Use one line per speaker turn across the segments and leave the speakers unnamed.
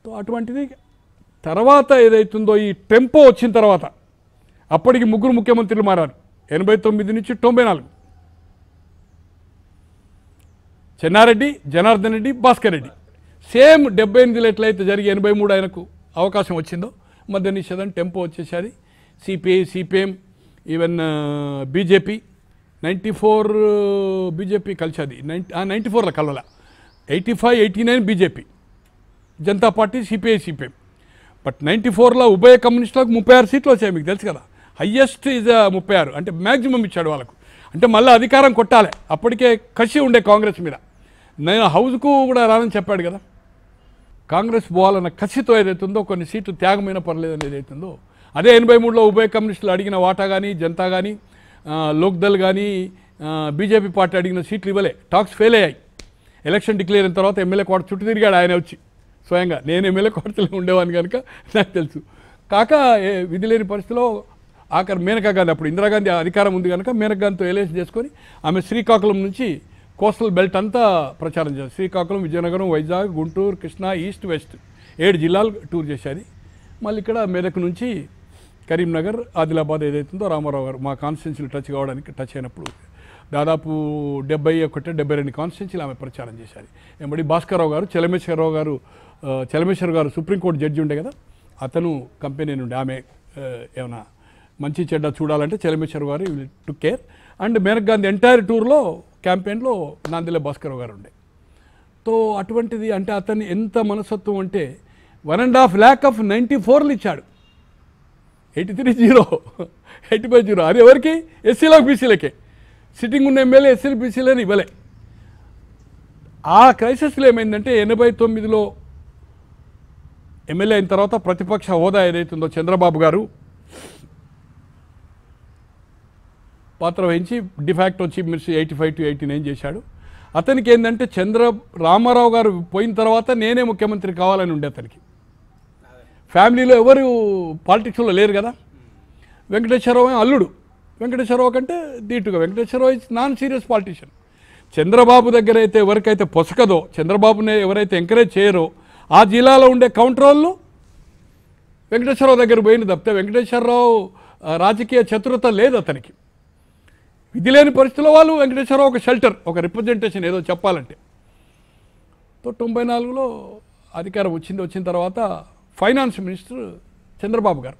So అటువంటిది తర్వాత ఏదైతుందో ఈ టెంపో వచ్చిన తర్వాత అప్పటికి ముగ్గురు ముఖ్యమంత్రులు మారారు ఎనభై తొమ్మిది నుంచి తొంభై నాలుగు చెన్నారెడ్డి జనార్దన్ రెడ్డి భాస్కర్ రెడ్డి సేమ్ డెబ్బై ఎనిమిదిలో ఎట్లయితే జరిగి ఎనభై మూడు ఆయనకు అవకాశం వచ్చిందో మధ్య నిషేధం టెంపో వచ్చేసరి CPI CPM even BJP ninety four BJP కలిసేది నైంటీ నైంటీ ఫోర్లో కలవల eighty five eighty nine BJP Janata party CPI CPM but ninety ఫోర్లో ఉభయ కమ్యూనిస్టులకు ముప్పై ఆరు సీట్లు వచ్చాయి మీకు తెలుసు కదా హయ్యెస్ట్ ఇస్ ముప్పై ఆరు అంటే మ్యాక్సిమం ఇచ్చాడు వాళ్ళకు అంటే మళ్ళీ అధికారం కొట్టాలి అప్పటికే కసి ఉండే కాంగ్రెస్ మీద నేను హౌస్కు కూడా రానని చెప్పాడు కదా కాంగ్రెస్ పోవాలన్న కసితో ఏదైతుందో కొన్ని సీట్లు త్యాగమైన పర్లేదని ఏదైతుందో అదే ఎనభై మూడులో ఉభయ కమ్యూనిస్టులు అడిగిన వాటా కానీ జనతా కానీ లోక్దల్ కానీ బీజేపీ పార్టీ అడిగిన సీట్లు ఇవ్వలే టాక్స్ ఫెయిల్ అయ్యాయి ఎలక్షన్ డిక్లేర్ అయిన తర్వాత ఎమ్మెల్యే కోట చుట్టూ తిరిగాడు ఆయన వచ్చి స్వయంగా నేను ఎమ్మెల్యే కోటలో ఉండేవాడిని కనుక నాకు తెలుసు కాక ఏ- విధి లేని పరిస్థితిలో ఆఖరి మేనకా గాంధీ అప్పుడు ఇందిరాగాంధీ అధికారం ఉంది కనుక మేనకా గాంధీతో ఎలేసి చేసుకొని ఆమె శ్రీకాకుళం నుంచి కోస్టల్ బెల్ట్ అంతా ప్రచారం చేశారు శ్రీకాకుళం విజయనగరం వైజాగ్ గుంటూరు కృష్ణా ఈస్ట్ వెస్ట్ ఏడు జిల్లాలు టూర్ చేసేది మళ్ళీ ఇక్కడ మెదక్ నుంచి కరీంనగర్ ఆదిలాబాద్ ఏదైతుందో రామారావు గారు మా కాన్స్టిట్యున్సీలు టచ్ కావడానికి టచ్ అయినప్పుడు దాదాపు డెబ్బై ఒకటి డెబ్బై రెండు కాన్స్టిట్యున్సీలు ఆమె ప్రచారం చేశారు ఎంబడి భాస్కర్రావు గారు చలమేశ్వరరావు గారు ఆ, చలమేశ్వర్ గారు సుప్రీంకోర్టు జడ్జి ఉండే కదా అతను కంపెనీ నుండి ఆమె ఆ, ఏమైనా మంచి చెడ్డ చూడాలంటే Chalameswar garu to care and Maneka Gandhi entire టూర్లో క్యాంపెయిన్లో నాందిల భాస్కర్రావు గారు ఉండే సో అటువంటిది అంటే అతన్ని ఎంత మనస్తత్వం అంటే one and half lakh of ninety ఫోర్లు ఇచ్చాడు eighty three zero eighty five zero అది ఎవరికి ఎస్సీలకు బీసీలకే సిట్టింగ్ ఉన్న ఎమ్మెల్యే ఎస్సీలు బీసీలని ఇవ్వలే ఆ క్రైసిస్లో ఏమైందంటే ఎనభై తొమ్మిదిలో ఎమ్మెల్యే అయిన తర్వాత ప్రతిపక్ష హోదా ఏదైతుందో చంద్రబాబు గారు పాత్ర వహించి de facto chief minister eighty five to eighty nine చేశాడు అతనికి ఏంటంటే చంద్ర రామారావు గారు పోయిన తర్వాత నేనే ముఖ్యమంత్రి కావాలని ఉండే అతనికి ఫ్యామిలీలో ఎవరు పాలిటిక్స్లో లేరు కదా వెంకటేశ్వరరావు ఏమో అల్లుడు వెంకటేశ్వరరావు కంటే దీటుగా Venkateswararao is non serious politician Chandrababu దగ్గర అయితే ఎవరికైతే పొసకదో చంద్రబాబుని ఎవరైతే ఎంకరేజ్ చేయరో ఆ జిల్లాలో ఉండే కౌంటరోళ్ళు వెంకటేశ్వరరావు దగ్గర పోయింది తప్పితే వెంకటేశ్వరరావు ఆ, రాజకీయ చతురత లేదు అతనికి విధి లేని పరిస్థితిలో వాళ్ళు వెంకటేశ్వరరావు ఒక షెల్టర్ ఒక రిప్రజెంటేషన్ ఏదో చెప్పాలంటే సో తొంభై నాలుగులో అధికారం వచ్చింది వచ్చిన తర్వాత ఫైనాన్స్ మినిస్టర్ చంద్రబాబు గారు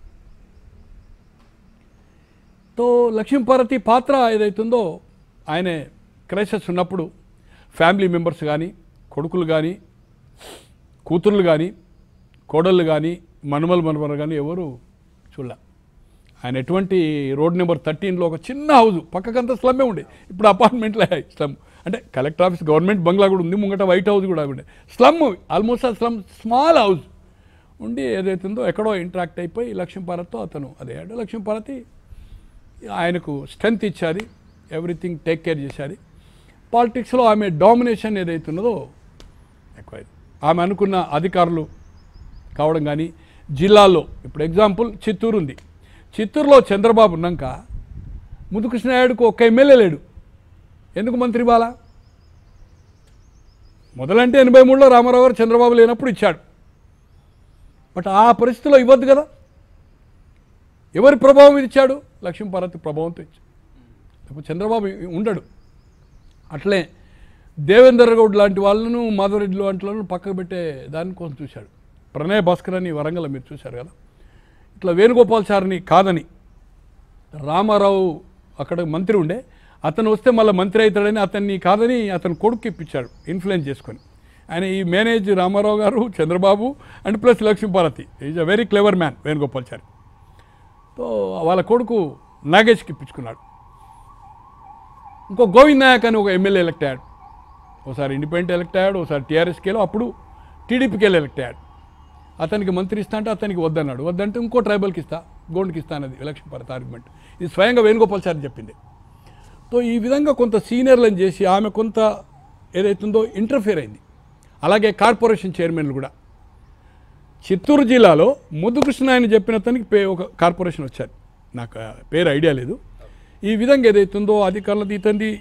తో లక్ష్మీపార్వతి పాత్ర ఏదైతుందో ఆయనే క్రైసిస్ ఉన్నప్పుడు ఫ్యామిలీ మెంబర్స్ కానీ కొడుకులు కానీ కూతుర్లు కానీ కోడళ్ళు కానీ మనుమలు మనుమలు కానీ ఎవరు చూడలే ఆయన ఎటువంటి రోడ్ నెంబర్ థర్టీన్లో ఒక చిన్న హౌస్ పక్కకంతా స్లమ్మే ఉండే ఇప్పుడు అపార్ట్మెంట్లే స్లమ్ అంటే కలెక్టర్ ఆఫీస్ గవర్నమెంట్ బంగ్లా కూడా ఉంది ముంగట వైట్ హౌస్ కూడా ఉండే స్లమ్ ఆల్మోస్ట్ ఆ స్లమ్ స్మాల్ హౌస్ ఉండి ఏదైతుందో ఎక్కడో ఇంటరాక్ట్ అయిపోయి లక్ష్మీపార్వతితో అతను అదే అంటే లక్ష్మీపార్వతి ఆయనకు స్ట్రెంత్ ఇచ్చారు ఎవ్రీథింగ్ టేక్ కేర్ చేశారు పాలిటిక్స్లో ఆమె డామినేషన్ ఏదైతున్నదో ఎక్కువైంది ఆమె అనుకున్న అధికారులు కావడం కానీ జిల్లాల్లో ఇప్పుడు ఎగ్జాంపుల్ చిత్తూరు ఉంది చిత్తూరులో చంద్రబాబు ఉన్నాక ముదుకృష్ణనాయుడుకు ఒక్క ఎమ్మెల్యే లేడు ఎందుకు మంత్రి బాలా మొదలంటే ఎనభై మూడులో రామారావు గారు చంద్రబాబు లేనప్పుడు ఇచ్చాడు బట్ ఆ పరిస్థితిలో ఇవ్వద్దు కదా ఎవరి ప్రభావం ఇది ఇచ్చాడు లక్ష్మీపార్వతి ప్రభావంతో ఇచ్చాడు ఇప్పుడు చంద్రబాబు ఉండడు అట్లే దేవేందర్ గౌడ్ లాంటి వాళ్ళను మాధవరెడ్డి లాంటి వాళ్ళను పక్కకు పెట్టే దానికోసం చూశాడు ప్రణయ్ భాస్కర్ అని వరంగల్ మీరు చూశారు కదా ఇట్లా వేణుగోపాల్ సార్ని కాదని రామారావు అక్కడ మంత్రి ఉండే అతను వస్తే మళ్ళీ మంత్రి అవుతాడని అతన్ని కాదని అతను కొడుకు ఇప్పించాడు ఇన్ఫ్లుయెన్స్ చేసుకొని ఆయన ఈ manage Ramarao garu Chandrababu and plus Lakshmiparvathi is a very clever man Venugopalachari so వాళ్ళ కొడుకు నాగేష్కి ఇప్పించుకున్నాడు ఇంకో గోవింద్ నాయక్ అని ఒక ఎమ్మెల్యే ఎలక్ట్ అయ్యాడు ఒకసారి ఇండిపెండెంట్ ఎలక్ట్ అయ్యాడు ఒకసారి టీఆర్ఎస్కి వెళ్ళి అప్పుడు టీడీపీకి వెళ్ళి ఎలక్ట్ అయ్యాడు అతనికి మంత్రి ఇస్తా అంటే అతనికి వద్దన్నాడు వద్దంటే ఇంకో ట్రైబల్కి ఇస్తా గోండ్కి ఇస్తా అన్నది ఎలక్షన్ పరత ఆర్గ్యుమెంట్ ఇది స్వయంగా వేణుగోపాల్ సార్ చెప్పింది సో ఈ విధంగా కొంత సీనియర్లను చేసి ఆమె కొంత ఏదైతుందో ఇంటర్ఫియర్ అయింది అలాగే కార్పొరేషన్ చైర్మన్లు కూడా చిత్తూరు జిల్లాలో ముద్దుకృష్ణ ఆయన చెప్పిన అతనికి పే ఒక కార్పొరేషన్ వచ్చారు నాకు ఆ పేరు ఐడియా లేదు ఈ విధంగా ఏదైతుందో అధికారులది ఇతంది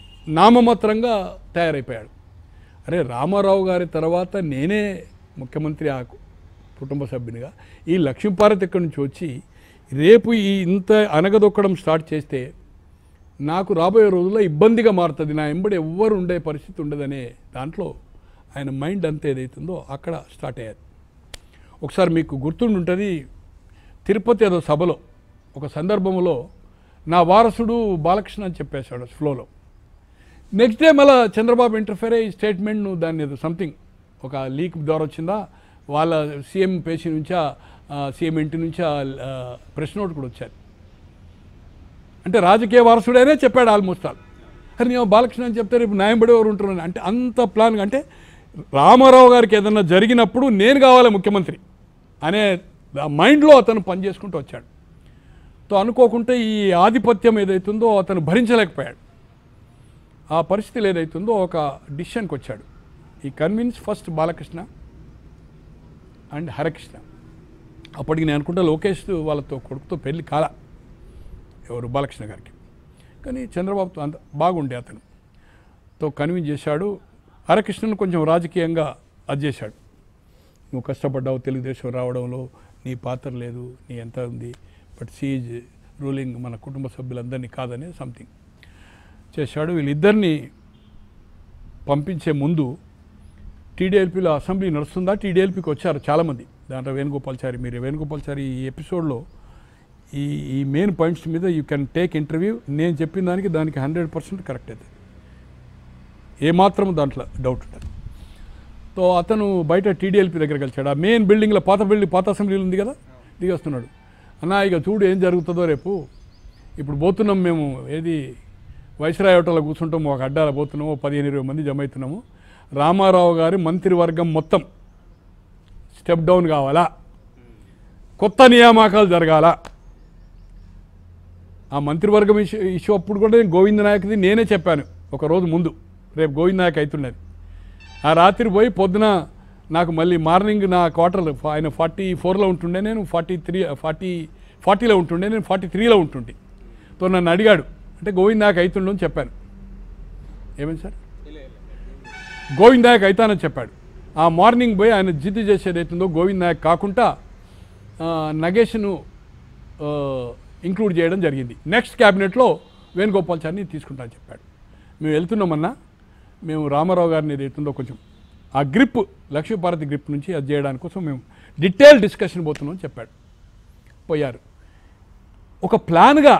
నామమాత్రంగా తయారైపోయాడు అరే రామారావు గారి తర్వాత నేనే ముఖ్యమంత్రి ఆ కుటుంబ సభ్యునిగా ఈ లక్ష్మీపార్వతి ఇక్కడి నుంచి వచ్చి రేపు ఈ ఇంత అనగదొక్కడం స్టార్ట్ చేస్తే నాకు రాబోయే రోజుల్లో ఇబ్బందిగా మారుతుంది నా ఎంబడి ఎవ్వరు ఉండే పరిస్థితి ఉండదనే దాంట్లో ఆయన మైండ్ అంత ఏదైతుందో అక్కడ స్టార్ట్ అయ్యారు ఒకసారి మీకు గుర్తుండుంటుంది తిరుపతి ఏదో సభలో ఒక సందర్భంలో నా వారసుడు బాలకృష్ణ అని చెప్పేశాడు ఫ్లోలో నెక్స్ట్ డే మళ్ళీ చంద్రబాబు ఇంటర్ఫేర్ అయ్యి స్టేట్మెంట్ నువ్వు దాన్ని ఏదో సంథింగ్ ఒక లీక్ ద్వారా వచ్చిందా వాళ్ళ సీఎం పేషి నుంచా సీఎం ఇంటి నుంచా ప్రెస్ నోట్ కూడా వచ్చారు అంటే రాజకీయ వారసుడైనా చెప్పాడు ఆల్మోస్ట్ ఆల్ అరే నేను బాలకృష్ణ అని చెప్తే రేపు న్యాయంబడి ఎవరు ఉంటున్నాను అంటే అంత ప్లాన్ అంటే రామారావు గారికి ఏదన్నా జరిగినప్పుడు నేను కావాలి ముఖ్యమంత్రి అనే మైండ్లో అతను పనిచేసుకుంటూ వచ్చాడు తో అనుకోకుండా ఈ ఆధిపత్యం ఏదైతుందో అతను భరించలేకపోయాడు ఆ పరిస్థితులు ఏదైతుందో ఒక డిసిషన్కి వచ్చాడు ఈ convince first Balakrishna and Harakrishna అప్పటికి నేను అనుకుంటా లోకేష్ వాళ్ళతో కొడుకుతో పెళ్లి కాల ఎవరు బాలకృష్ణ గారికి కానీ చంద్రబాబుతో అంత బాగుండే అతను తో కన్విన్స్ చేశాడు హరకృష్ణను కొంచెం రాజకీయంగా అది చేశాడు నువ్వు కష్టపడ్డావు తెలుగుదేశం రావడంలో నీ పాత్ర లేదు నీ ఎంత ఉంది బట్ సీజ్ రూలింగ్ మన కుటుంబ సభ్యులందరినీ కాదని సంథింగ్ చేశాడు వీళ్ళిద్దరిని పంపించే ముందు టీడీఎల్పీలో అసెంబ్లీ నడుస్తుందా టీడీఎల్పీకి వచ్చారు చాలామంది దాంట్లో వేణుగోపాల్చారి మీరు వేణుగోపాల్చారి ఈ ఎపిసోడ్లో ఈ ఈ మెయిన్ పాయింట్స్ మీద యూ కెన్ టేక్ ఇంటర్వ్యూ నేను చెప్పిన దానికి దానికి హండ్రెడ్ పర్సెంట్ కరెక్ట్ అవుతుంది ఏమాత్రం దాంట్లో డౌట్ ఉంటుంది సో అతను బయట టీడీఎల్పీ దగ్గరికి వచ్చాడు ఆ మెయిన్ బిల్డింగ్లో పాత బిల్డింగ్ పాత అసెంబ్లీలు ఉంది కదా దిగొస్తున్నాడు అన్నా ఇక చూడు ఏం జరుగుతుందో రేపు ఇప్పుడు పోతున్నాం మేము ఏది వైస్రాయ్ హోటల్లో కూర్చుంటాం ఒక అడ్డాల పోతున్నాము పదిహేను ఇరవై మంది జమ అవుతున్నాము రామారావు గారి మంత్రివర్గం మొత్తం స్టెప్ డౌన్ కావాలా కొత్త నియామకాలు జరగాల ఆ మంత్రివర్గం ఇష్యూ ఇష్యూ అప్పుడు కూడా నేను గోవింద నాయక్ది నేనే చెప్పాను ఒక రోజు ముందు రేపు గోవింద నాయక్ అవుతున్నది ఆ రాత్రి పోయి పొద్దున నాకు మళ్ళీ మార్నింగ్ నా క్వార్టర్ ఆయన ఫార్టీ ఫోర్లో ఉంటుండే నేను ఫార్టీ త్రీ ఫార్టీ ఫార్టీలో ఉంటుండే నేను ఫార్టీ త్రీలో ఉంటుండే తో నన్ను అడిగాడు అంటే గోవింద నాయక్ అవుతుండు అని చెప్పాను ఏమైంది సార్ గోవింద్ నాయక్ అవుతానని చెప్పాడు ఆ మార్నింగ్ పోయి ఆయన జిద్దు చేసేది అవుతుందో గోవింద్ నాయక్ కాకుండా ఆ, నగేష్ను ఆ, ఇంక్లూడ్ చేయడం జరిగింది నెక్స్ట్ క్యాబినెట్లో వేణుగోపాల్చారిని తీసుకుంటానని చెప్పాడు మేము వెళ్తున్నామన్నా మేము రామారావు గారిని ఏదైతుందో కొంచెం ఆ గ్రిప్ లక్ష్మీపార్వతి గ్రిప్ నుంచి అది చేయడానికి కోసం మేము డీటెయిల్ డిస్కషన్ పోతున్నాం అని చెప్పాడు పోయారు ఒక ప్లాన్గా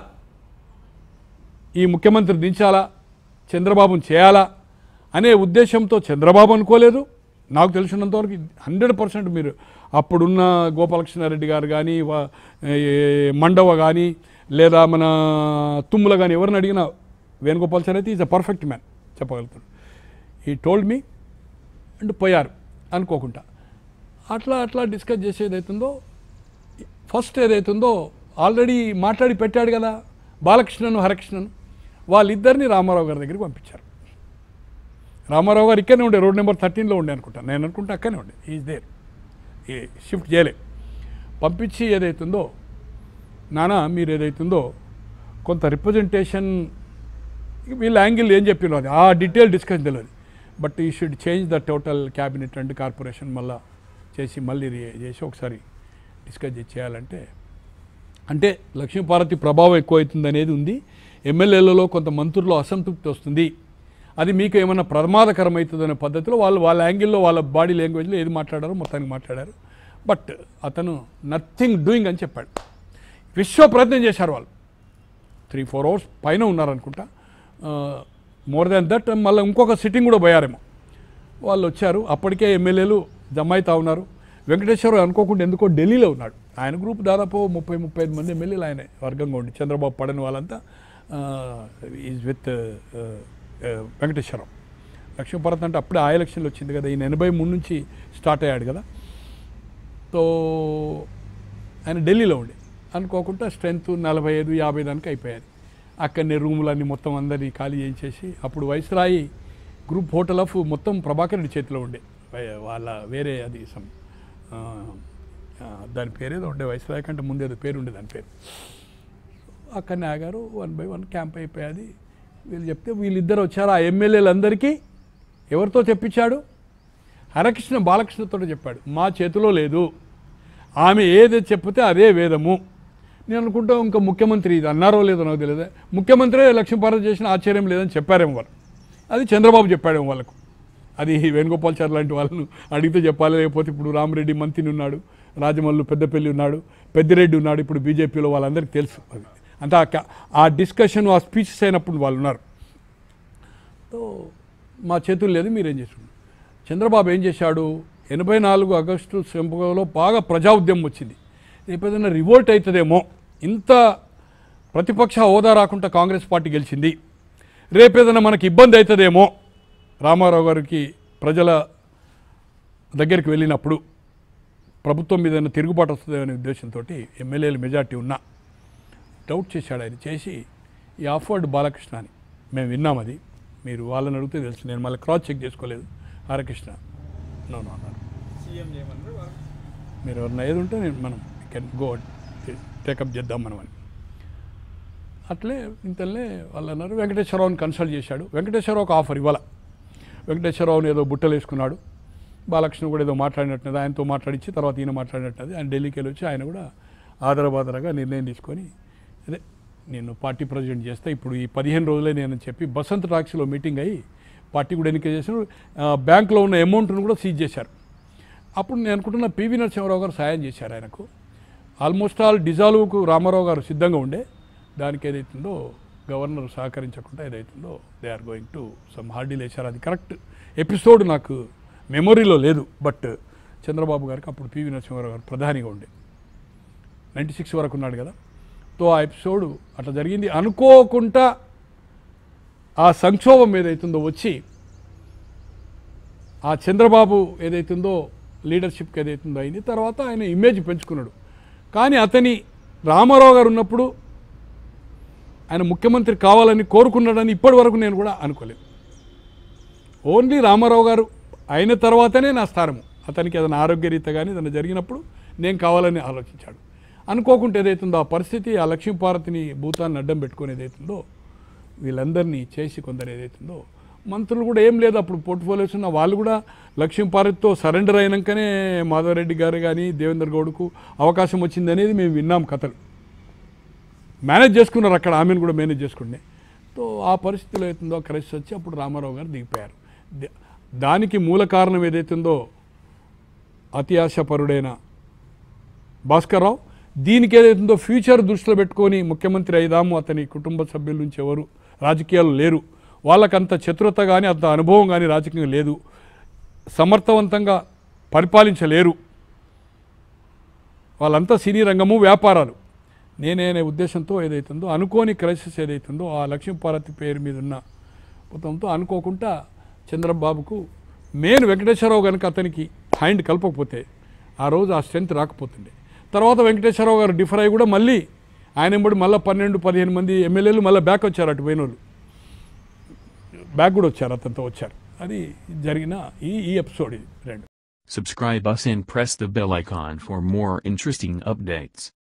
ఈ ముఖ్యమంత్రి దించాలా చంద్రబాబును చేయాలా అనే ఉద్దేశంతో చంద్రబాబు అనుకోలేదు నాకు తెలిసినంతవరకు హండ్రెడ్ పర్సెంట్ మీరు అప్పుడున్న గోపాలకృష్ణారెడ్డి గారు కానీ వా- ఏ- మండవ కానీ లేదా మన తుమ్ముల కానీ ఎవరిని అడిగినా వేణుగోపాల్ సార్ అయితే ఈజ్ అ పర్ఫెక్ట్ మ్యాన్ చెప్పగలుగుతాడు ఈ టోల్డ్ మీ అండ్ పోయారు అనుకోకుండా అట్లా అట్లా డిస్కస్ చేసేది అవుతుందో ఫస్ట్ ఏదైతుందో ఆల్రెడీ మాట్లాడి పెట్టాడు కదా బాలకృష్ణను హరకృష్ణను వాళ్ళిద్దరిని రామారావు గారి దగ్గరికి పంపించారు రామారావు గారు ఇక్కడనే ఉండే రోడ్ నెంబర్ థర్టీన్లో ఉండే అనుకుంటా నేను అనుకుంటా అక్కడనే ఉండే ఈజ్ దేర్ ఈ షిఫ్ట్ చేయలే పంపించి ఏదైతుందో నానా మీరు ఏదైతుందో కొంత రిప్రజెంటేషన్ వీళ్ళ యాంగిల్ ఏం చెప్పినో అది ఆ డీటెయిల్ డిస్కషన్ తెలియదు but he should change the total cabinet and corporation మళ్ళా చేసి మళ్ళీ రి- చేసి ఒకసారి డిస్కస్ చేసి చేయాలంటే అంటే లక్ష్మీపార్వతి ప్రభావం ఎక్కువ అవుతుంది అనేది ఉంది ఎమ్మెల్యేలలో కొంత మంత్రుల్లో అసంతృప్తి వస్తుంది అది మీకు ఏమైనా ప్రమాదకరం అవుతుంది అనే పద్ధతిలో వాళ్ళు వాళ్ళ యాంగిల్లో వాళ్ళ బాడీ లాంగ్వేజ్లో ఏది మాట్లాడారో మొత్తానికి మాట్లాడారు బట్ అతను నథింగ్ డూయింగ్ అని చెప్పాడు విశ్వ ప్రయత్నం చేశారు వాళ్ళు త్రీ ఫోర్ అవర్స్ పైన ఉన్నారనుకుంటా మోర్ దాన్ దట్ మళ్ళీ ఇంకొక సిట్టింగ్ కూడా పోయారేమో వాళ్ళు వచ్చారు అప్పటికే ఎమ్మెల్యేలు జమ అవుతా ఉన్నారు వెంకటేశ్వర అనుకోకుండా ఎందుకో ఢిల్లీలో ఉన్నాడు ఆయన గ్రూప్ దాదాపు ముప్పై ముప్పై ఐదు మంది ఎమ్మెల్యేలు ఆయన వర్గంగా ఉండి చంద్రబాబు పడని వాళ్ళంతా ఈజ్ విత్ వెంకటేశ్వరరావు లక్ష్మీభరత్ అంటే అప్పుడే ఆ ఎలక్షన్లు వచ్చింది కదా ఈయన ఎనభై మూడు నుంచి స్టార్ట్ అయ్యాడు కదా సో ఆయన ఢిల్లీలో ఉండే అనుకోకుండా స్ట్రెంత్ నలభై ఐదు యాభై దానికి అయిపోయాది అక్కడనే రూములన్నీ మొత్తం అందరినీ ఖాళీ చేయించేసి అప్పుడు వైస్రాయి గ్రూప్ హోటల్ ఆఫ్ మొత్తం ప్రభాకర్ రెడ్డి చేతిలో ఉండే వై- వాళ్ళ వేరే అది సమ్ ఆ, ఆ, దాని పేరేదో ఉండే వైస్రాయి కంటే ముందేదో పేరు ఉండే దాని పేరు అక్కడనే ఆగారు వన్ బై వన్ క్యాంప్ అయిపోయాది వీళ్ళు చెప్తే వీళ్ళిద్దరు వచ్చారు ఆ ఎమ్మెల్యేలందరికీ ఎవరితో చెప్పించాడు హరకృష్ణ బాలకృష్ణతో చెప్పాడు మా చేతిలో లేదు ఆమె ఏది చెప్తే అదే వేదము నేను అనుకుంటా ఇంకా ముఖ్యమంత్రి ఇది అన్నారో లేదో నాకు తెలియదు ముఖ్యమంత్రి లక్ష్మీపార్వతి చేసిన ఆశ్చర్యం లేదని చెప్పారేమో వాళ్ళు అది చంద్రబాబు చెప్పాడేమో వాళ్ళకు అది వేణుగోపాల్చారి లాంటి వాళ్ళను అడిగితే చెప్పాలి లేకపోతే ఇప్పుడు రామరెడ్డి మంత్రిని ఉన్నాడు రాజమల్లు పెద్దపల్లి ఉన్నాడు పెద్దిరెడ్డి ఉన్నాడు ఇప్పుడు బీజేపీలో వాళ్ళందరికీ తెలుసు అది అంటే ఆ క- ఆ డిస్కషన్ ఆ స్పీచెస్ అయినప్పుడు వాళ్ళు ఉన్నారు సో మా చేతులు లేదు మీరేం చేస్తున్నారు చంద్రబాబు ఏం చేశాడు ఎనభై నాలుగు ఆగస్టు సంపలో బాగా ప్రజా ఉద్యమం వచ్చింది రేపు ఏదైనా రివోల్ట్ అవుతుందేమో ఇంత ప్రతిపక్ష హోదా రాకుండా కాంగ్రెస్ పార్టీ గెలిచింది రేపు ఏదైనా మనకి ఇబ్బంది అవుతుందేమో రామారావు గారికి ప్రజల దగ్గరికి వెళ్ళినప్పుడు ప్రభుత్వం మీద ఏదైనా తిరుగుబాటు వస్తుందో అనే ఉద్దేశంతో ఎమ్మెల్యేలు మెజార్టీ ఉన్నా డౌట్ చేశాడు ఆయన చేసి ఈ ఆఫ్వర్డ్ బాలకృష్ణ అని మేము విన్నాం అది మీరు వాళ్ళని అడిగితే తెలుసు నేను మళ్ళీ క్రాస్ చెక్ చేసుకోలేదు హరకృష్ణ నో నో అన్నారు
సీఎం చేయమన్నారు వాళ్ళు
మీరు ఎవరన్నా ఏది ఉంటే నేను మనం కెన్ గో టేకప్ చేద్దాం మనం అని అట్లే ఇంతలే వాళ్ళు అన్నారు వెంకటేశ్వరరావుని కన్సల్ట్ చేశాడు వెంకటేశ్వరరావు ఒక ఆఫర్ ఇవ్వాల వెంకటేశ్వరరావుని ఏదో బుట్టలు వేసుకున్నాడు బాలకృష్ణ కూడా ఏదో మాట్లాడినట్టున్నది ఆయనతో మాట్లాడించి తర్వాత ఈయన మాట్లాడినట్టున్నది ఆయన ఢిల్లీకి వెళ్ళి వచ్చి ఆయన కూడా ఆదరబాదరగా నిర్ణయం తీసుకొని అదే నేను పార్టీ ప్రెసిడెంట్ చేస్తే ఇప్పుడు ఈ పదిహేను రోజులే నేను చెప్పి బసంత్ టాక్సీలో మీటింగ్ అయ్యి పార్టీ కూడా ఎన్నిక చేశారు ఆ, బ్యాంకులో ఉన్న అమౌంట్ను కూడా సీజ్ చేశారు అప్పుడు నేను అనుకుంటున్న పివి నరసింహారావు గారు సాయం చేశారు ఆయనకు ఆల్మోస్ట్ ఆల్ డిజాల్వ్కు రామారావు గారు సిద్ధంగా ఉండే దానికి ఏదైతుందో గవర్నర్ సహకరించకుండా ఏదైతుందో they are going to some హార్డీలు వేశారు అది కరెక్ట్ ఎపిసోడ్ నాకు మెమొరీలో లేదు బట్ చంద్రబాబు గారికి అప్పుడు పివి నరసింహారావు గారు ప్రధానిగా ఉండే నైంటీ సిక్స్ వరకు ఉన్నాడు కదా తో ఆ ఎపిసోడ్ అట్లా జరిగింది అనుకోకుండా ఆ సంక్షోభం ఏదైతుందో వచ్చి ఆ చంద్రబాబు ఏదైతుందో లీడర్షిప్కి ఏదైతుందో అయింది తర్వాత ఆయన ఇమేజ్ పెంచుకున్నాడు కానీ అతని రామారావు గారు ఉన్నప్పుడు ఆయన ముఖ్యమంత్రి కావాలని కోరుకున్నాడని ఇప్పటి వరకు నేను కూడా అనుకోలేదు ఓన్లీ రామారావు గారు అయిన తర్వాతనే నా స్థానము అతనికి ఏదైనా ఆరోగ్యరీత కానీ ఏదైనా జరిగినప్పుడు నేను కావాలని ఆలోచించాడు అనుకోకుండా ఏదైతుందో ఆ పరిస్థితి ఆ లక్ష్మీపార్వతిని భూతాన్ని అడ్డం పెట్టుకొని ఏదైతుందో వీళ్ళందరినీ చేసి కొందరు ఏదైతుందో మంత్రులు కూడా ఏం లేదు అప్పుడు పోర్ట్ఫోలియోస్ ఉన్న వాళ్ళు కూడా లక్ష్మీపార్వతితో సరెండర్ అయినాకనే మాధవరెడ్డి గారు కానీ దేవేందర్ గౌడ్కు అవకాశం వచ్చింది అనేది మేము విన్నాం కథలు మేనేజ్ చేసుకున్నారు అక్కడ ఆమెను కూడా మేనేజ్ చేసుకుంటే సో ఆ పరిస్థితిలో అవుతుందో క్రైస్ట్ వచ్చి అప్పుడు రామారావు గారు దిగిపోయారు ద- దానికి మూల కారణం ఏదైతుందో అతి ఆశాపరుడైన భాస్కర్రావు దీనికి ఏదైతుందో ఫ్యూచర్ దృష్టిలో పెట్టుకొని ముఖ్యమంత్రి అయిదాము అతని కుటుంబ సభ్యుల నుంచి ఎవరు రాజకీయాలు లేరు వాళ్ళకంత చతురత కానీ అంత అనుభవం కానీ రాజకీయం లేదు సమర్థవంతంగా పరిపాలించలేరు వాళ్ళంతా సినీ రంగము వ్యాపారాలు నేనే అనే ఉద్దేశంతో ఏదైతుందో అనుకోని క్రైసిస్ ఏదైతుందో ఆ లక్ష్మీపార్వతి పేరు మీద ఉన్న మొత్తంతో అనుకోకుండా చంద్రబాబుకు మెయిన్ వెంకటేశ్వరరావు కనుక అతనికి హ్యాండ్ కలపకపోతే ఆ రోజు ఆ స్ట్రెంత్ రాకపోతుండే తర్వాత వెంకటేశ్వరరావు గారు డిఫర్ అయ్యి కూడా మళ్ళీ ఆయన ఎంబడి మళ్ళీ పన్నెండు పదిహేను మంది ఎమ్మెల్యేలు మళ్ళీ బ్యాక్ వచ్చారు అటు పోయిన వాళ్ళు బ్యాక్ కూడా వచ్చారు అతనితో వచ్చారు అది జరిగిన ఈ ఈ ఎపిసోడ్ ఇది రెండు
Subscribe us and press the bell icon for more interesting updates.